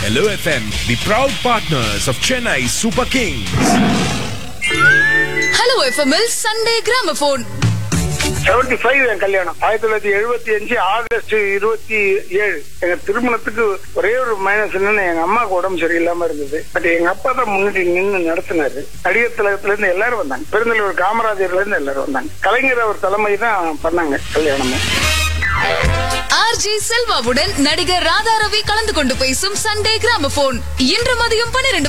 Hello FM, the proud partners of Chennai Super Kings. Hello எஃப்எம்எல் Sunday gramophone seventy five என் கல்யாணம் ஆயிரத்தி தொள்ளாயிரத்தி எழுபத்தி அஞ்சு ஆகஸ்ட் இருபத்தி ஏழு எங்க திருமணத்துக்கு ஒரே ஒரு மைனஸ் என்னன்னு எங்க அம்மாவுக்கு உடம்பு சரியில்லாம இருந்தது பட் எங்க அப்பா தான் முன்னாடி நின்று நடத்தினாரு நடிகர் திலகத்துல இருந்து எல்லாரும் வந்தாங்க பெருந்தலைவர் காமராஜர்ல இருந்து எல்லாரும் வந்தாங்க கலைஞர் அவர் தலைமை தான் பண்ணாங்க கல்யாணமே ஆர்ஜி செல்வாவுடன் நடிகர் ராதா ரவி கலந்து கொண்டு பேசும் சண்டே கிராமபோன் இன்று மதியம் பன்னிரண்டு